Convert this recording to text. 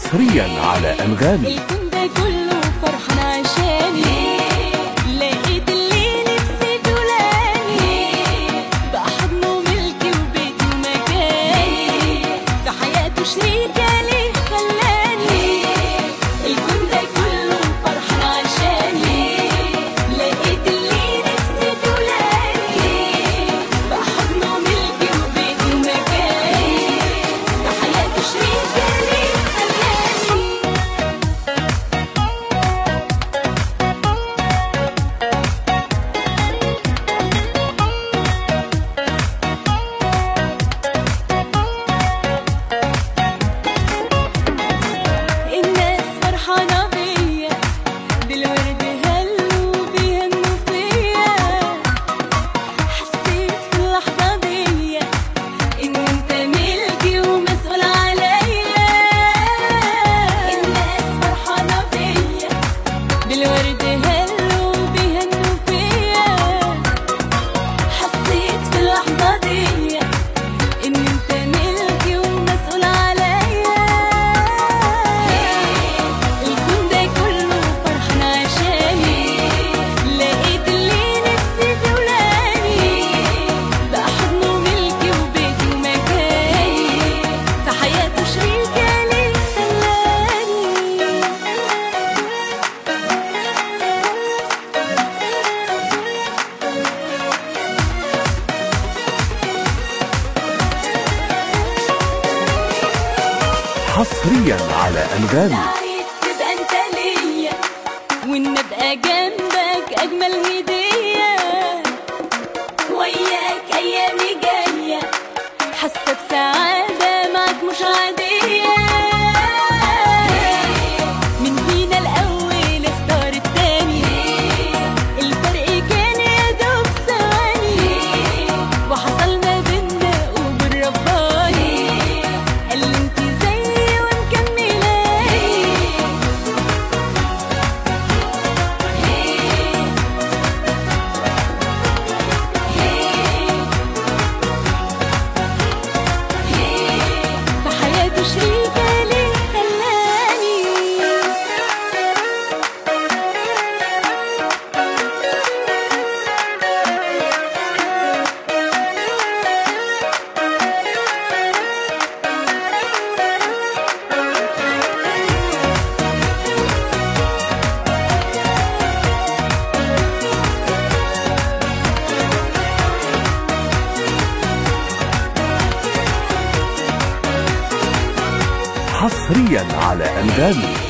حصريا على أنغامي الكون ده كله فرحان عشاني لقيت اللي نفسي فلاني بقى حضنه ملكي وبيتي ومكاني في حياته شريكة ليه خلاني الكون ده كله فرحان عشاني لقيت اللي نفسي فلاني بقى حضنه ملكي وبيتي ومكاني في حياته شريكة ليه خلاني الناس فرحانة بيا بالورد هلوا بيهنوا فيا حسيت في اللحظة دي إن أنت ملكي ومسؤول عليا الناس فرحانة بيا بالورد هلوا بيهنوا فيا حسيت في اللحظة دي إن أنت ملكي ومسؤول عليا الكون ده كله فرحان عشاني لقيت اللي نفسي في ولاني بقى حضنه ملكي وبيتي ومكاني في حياته شريكة ليه خلاني حصريا على أنغامي سعيد تبقى انت ليا وان ابقى جنبك اجمل هديه وياك ايامي جايه حاسه بسعاده معاك مش عاديه من فينا الاول اختار التاني الفرق كان يا دوب ثواني وحصل ما بينا قبول رباني قال لي انت زيي ومكملاني في حياته شريكة ليه خلاني حصريا على أنغامي